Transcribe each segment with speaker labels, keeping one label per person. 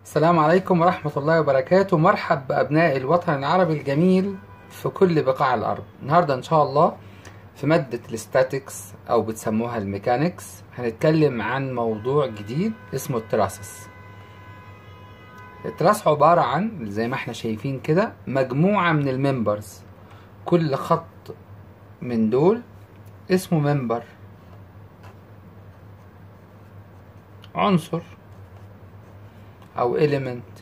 Speaker 1: السلام عليكم ورحمة الله وبركاته مرحب بأبناء الوطن العربي الجميل في كل بقاع الأرض النهاردة إن شاء الله في مادة الستاتكس أو بتسموها الميكانيكس هنتكلم عن موضوع جديد اسمه التراسس التراس عبارة عن زي ما احنا شايفين كده مجموعة من الممبرز كل خط من دول اسمه ممبر عنصر او element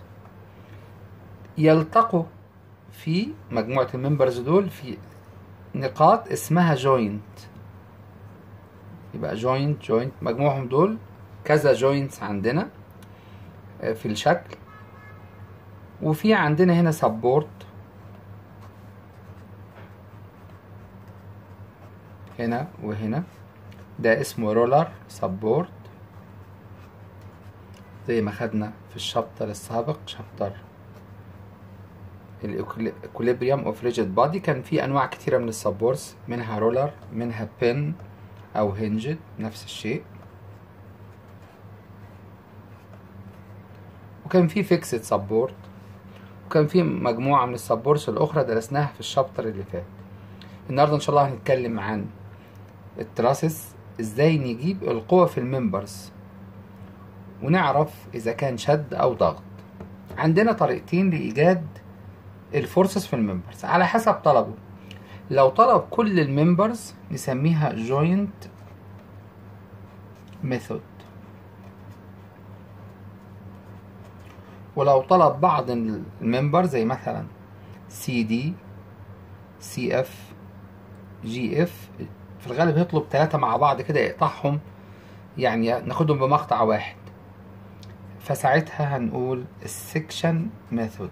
Speaker 1: يلتقوا في مجموعة الممبرز دول في نقاط اسمها joint يبقى joint joint مجموعهم دول كذا joints عندنا في الشكل وفي عندنا هنا support هنا وهنا ده اسمه رولر سبورت زي ما خدنا في الشابتر السابق شابتر الاكوليبريم اوف ريجيد بادي كان في انواع كتيره من السبورتس منها رولر منها بين او هنجد نفس الشيء وكان في فيكسد سبورت وكان في مجموعه من السبورتس الاخرى درسناها في الشابتر اللي فات النهارده ان شاء الله هنتكلم عن التراسس ازاي نجيب القوة في الممبرز ونعرف اذا كان شد او ضغط عندنا طريقتين لايجاد الفورسز في الممبرز على حسب طلبه لو طلب كل الممبرز نسميها joint method ولو طلب بعض الممبر زي مثلا سي دي سي اف جي اف في الغالب يطلب ثلاثة مع بعض كده يقطعهم يعني ناخدهم بمقطع واحد فساعتها هنقول السكشن ميثود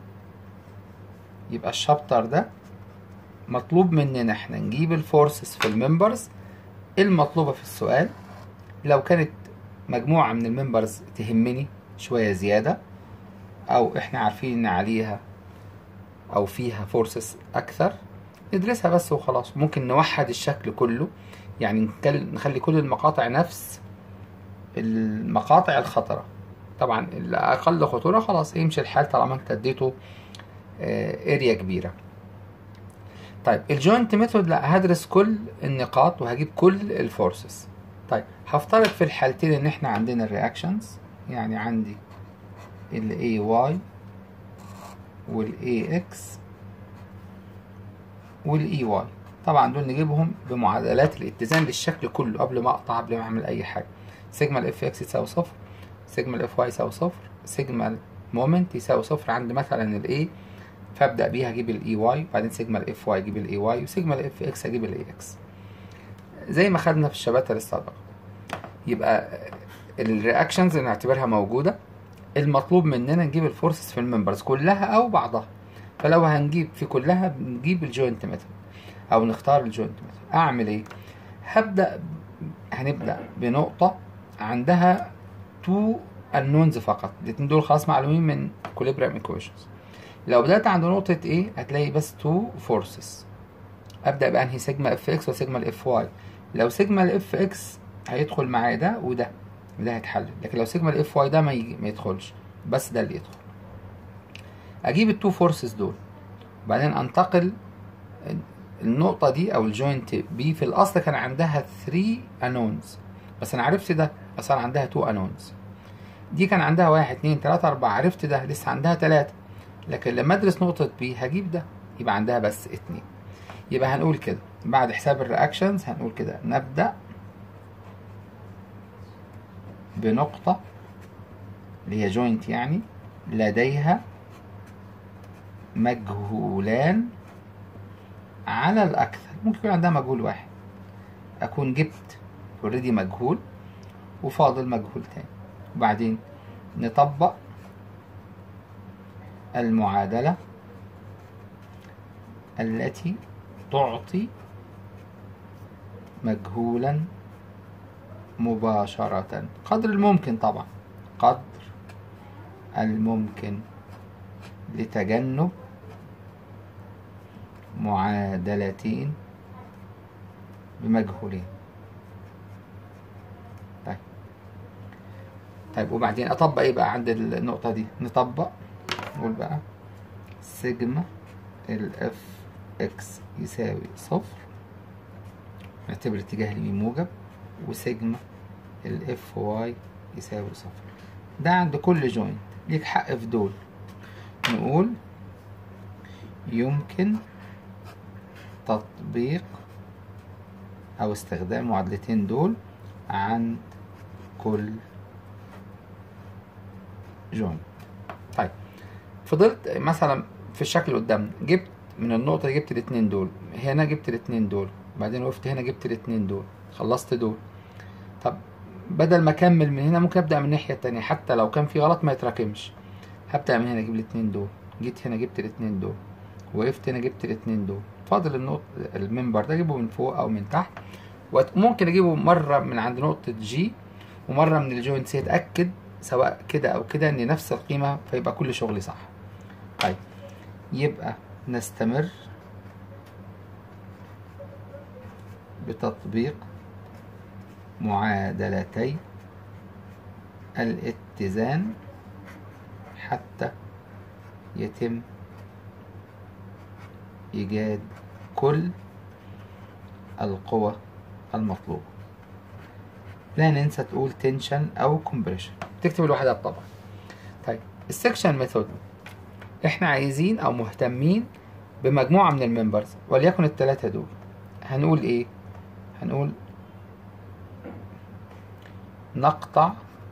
Speaker 1: يبقى الشابتر ده مطلوب مننا احنا نجيب الفورسز في الممبرز المطلوبة في السؤال لو كانت مجموعة من الممبرز تهمني شوية زيادة او احنا عارفين ان عليها او فيها فورسز اكثر ندرسها بس وخلاص ممكن نوحد الشكل كله يعني نخلي كل المقاطع نفس المقاطع الخطرة طبعا الأقل خطورة خلاص يمشي الحال طالما انت اديته اريا كبيرة طيب الجوينت ميثود لا هدرس كل النقاط وهجيب كل الفورسز طيب هفترض في الحالتين ان احنا عندنا الرياكشنز يعني عندي ال AY وال AX والاي واي طبعا دول نجيبهم بمعادلات الاتزان للشكل كله قبل ما اقطع قبل ما اعمل اي حاجه سيجما الاف اكس يساوي صفر سيجما الاف واي يساوي صفر سيجما المومنت يساوي صفر عند مثلا الاي فابدا بيها اجيب الاي واي وبعدين سيجما الاف واي اجيب الاي واي وسيجما الاف اكس اجيب الاي اكس زي ما خدنا في الشباتر السابقه يبقى الرياكشنز نعتبرها موجوده المطلوب مننا نجيب الفورسز في الممبرز كلها او بعضها فلو هنجيب في كلها بنجيب الجوينت ميثود او نختار الجوينت ميثود اعمل ايه هبدا هنبدا بنقطه عندها تو النونز فقط الاتنين دول خلاص معلومين من كوليبريم ايكويشنز لو بدات عند نقطه ايه هتلاقي بس تو فورسز ابدا بانهي سيجما اف اكس وسيجما الاف واي لو سيجما الاف اكس هيدخل معايا ده وده وده هيتحلل لكن لو سيجما الاف واي ده ما, يجي ما يدخلش بس ده اللي يدخل اجيب التو فورسز دول وبعدين انتقل النقطة دي او الجوينت بي في الاصل كان عندها 3 انونز بس انا عرفت ده بس انا عندها 2 انونز دي كان عندها واحد اتنين تلاتة اربعة عرفت ده لسه عندها تلاتة لكن لما ادرس نقطة بي هجيب ده يبقى عندها بس اتنين يبقى هنقول كده بعد حساب الرياكشنز هنقول كده نبدأ بنقطة اللي هي جوينت يعني لديها مجهولان على الأكثر ممكن يكون عندها مجهول واحد أكون جبت اوريدي مجهول وفاضل مجهول تاني وبعدين نطبق المعادلة التي تعطي مجهولا مباشرة قدر الممكن طبعا قدر الممكن لتجنب معادلتين بمجهولين طيب طيب وبعدين اطبق ايه بقى عند النقطة دي نطبق نقول بقى سيجما الاف اكس يساوي صفر نعتبر اتجاه اليمين موجب وسيجما الاف واي يساوي صفر ده عند كل جوينت ليك حق في دول نقول يمكن تطبيق أو استخدام معادلتين دول عند كل جوينت طيب فضلت مثلا في الشكل قدامنا جبت من النقطة دي جبت الاتنين دول هنا جبت الاتنين دول بعدين وقفت هنا جبت الاتنين دول خلصت دول طب بدل ما اكمل من هنا ممكن ابدا من الناحيه التانية حتى لو كان في غلط ما يتراكمش هبدا من هنا اجيب الاتنين دول جيت هنا جبت الاتنين دول وقفت هنا جبت الاتنين دول فاضل النقطة المنبر ده اجيبه من فوق او من تحت وممكن اجيبه مرة من عند نقطة جي ومرة من الجوينت يتأكد سواء كده او كده ان نفس القيمة فيبقى كل شغلي صح طيب يبقى نستمر بتطبيق معادلتي الاتزان حتى يتم إيجاد كل القوى المطلوبة لا ننسى تقول تنشن أو كومبريشن تكتب الوحدات طبعا طيب السكشن ميثود احنا عايزين أو مهتمين بمجموعة من الممبرز وليكن التلاتة دول هنقول ايه هنقول نقطع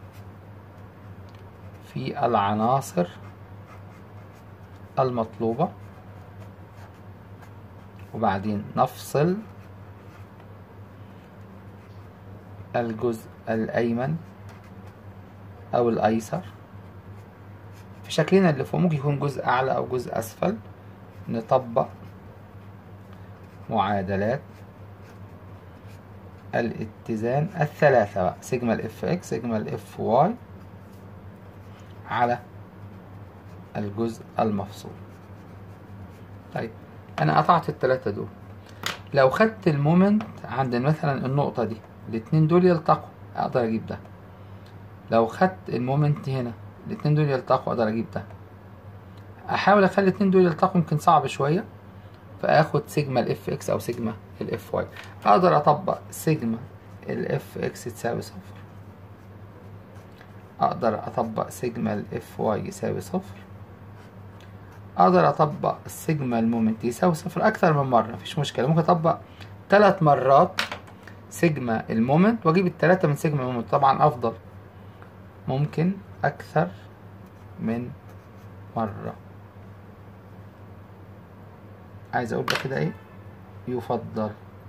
Speaker 1: في العناصر المطلوبة وبعدين نفصل الجزء الأيمن أو الأيسر في شكلنا اللي فوق ممكن يكون جزء أعلى أو جزء أسفل نطبق معادلات الاتزان الثلاثة بقى سيجما الاف اكس سيجما الاف واي على الجزء المفصول طيب انا قطعت التلاتة دول لو خدت المومنت عند مثلا النقطة دي الاتنين دول يلتقوا اقدر اجيب ده لو خدت المومنت هنا الاتنين دول يلتقوا اقدر اجيب ده احاول اخلي الاتنين دول يلتقوا يمكن صعب شوية فاخد سيجما الاف اكس او سيجما الاف واي اقدر اطبق سيجما الاف اكس تساوي صفر اقدر اطبق سيجما الاف واي يساوي صفر اقدر اطبق سيجما المومنت يساوي صفر اكثر من مرة مفيش مشكلة ممكن اطبق ثلاث مرات سيجما المومنت واجيب التلاتة من سيجما المومنت طبعا افضل ممكن اكثر من مرة عايز اقول كده ايه يفضل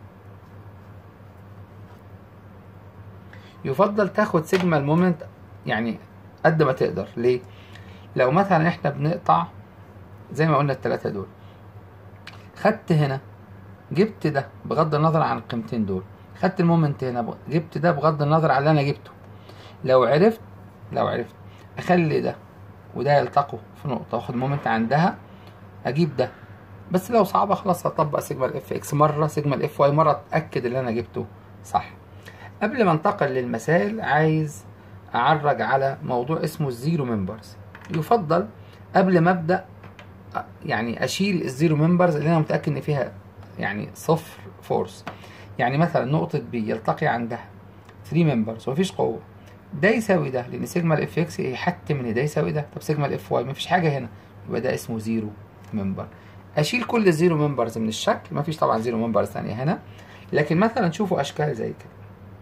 Speaker 1: يفضل تاخد سيجما المومنت يعني قد ما تقدر ليه لو مثلا احنا بنقطع زي ما قلنا التلاتة دول خدت هنا جبت ده بغض النظر عن القيمتين دول خدت المومنت هنا جبت ده بغض النظر عن اللي انا جبته لو عرفت لو عرفت اخلي ده وده يلتقوا في نقطة واخد مومنت عندها اجيب ده بس لو صعبة خلاص هطبق سيجما الاف اكس مرة سيجما الاف واي مرة اتأكد اللي انا جبته صح قبل ما انتقل للمسائل عايز اعرج على موضوع اسمه الزيرو ممبرز يفضل قبل ما ابدا يعني اشيل الزيرو ممبرز اللي انا متاكد ان فيها يعني صفر فورس يعني مثلا نقطه بي يلتقي عندها 3 ممبرز ومفيش قوه ده يساوي ده لان سيجما الاف اكس يحتم ان ده يساوي ده طب سيجما الاف واي مفيش حاجه هنا يبقى ده اسمه زيرو ممبر اشيل كل الزيرو ممبرز من الشكل مفيش طبعا زيرو ممبرز ثانيه هنا لكن مثلا شوفوا اشكال زي كده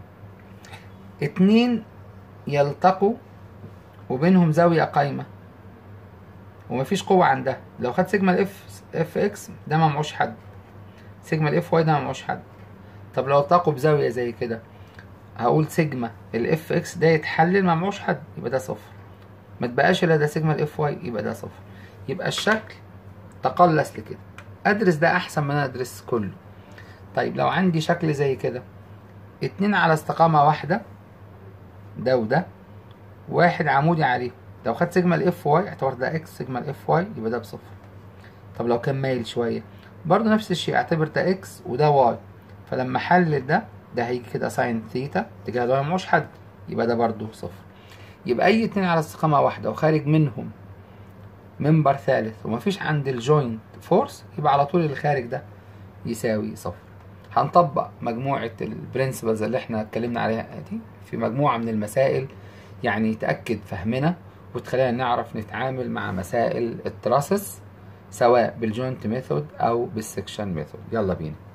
Speaker 1: اتنين يلتقوا وبينهم زاوية قايمة ومفيش قوة عندها لو خدت سيجما الاف اف اكس ده ما معوش حد سيجما الاف واي ده ما معوش حد طب لو التقوا بزاوية زي كده هقول سيجما الاف اكس ده يتحلل ما معوش حد يبقى ده صفر ما تبقاش الا ده سيجما الاف واي يبقى ده صفر يبقى الشكل تقلص لكده ادرس ده احسن من ادرس كله طيب لو عندي شكل زي كده اتنين على استقامة واحدة ده وده واحد عمودي عليه لو خدت سيجما الاف واي اعتبر ده اكس سيجما الاف واي يبقى ده بصفر طب لو كان مايل شوية برضه نفس الشيء اعتبر ده اكس وده واي فلما حلل ده ده هيجي كده ساين ثيتا اتجاه الواي مش حد يبقى ده برضه صفر يبقى اي اتنين على استقامة واحدة وخارج منهم منبر ثالث ومفيش عند الجوينت فورس يبقى على طول اللي خارج ده يساوي صفر هنطبق مجموعة البرنسبلز اللي احنا اتكلمنا عليها دي في مجموعة من المسائل يعني تأكد فهمنا وتخلينا نعرف نتعامل مع مسائل التراسس سواء بالجوينت ميثود او بالسكشن ميثود يلا بينا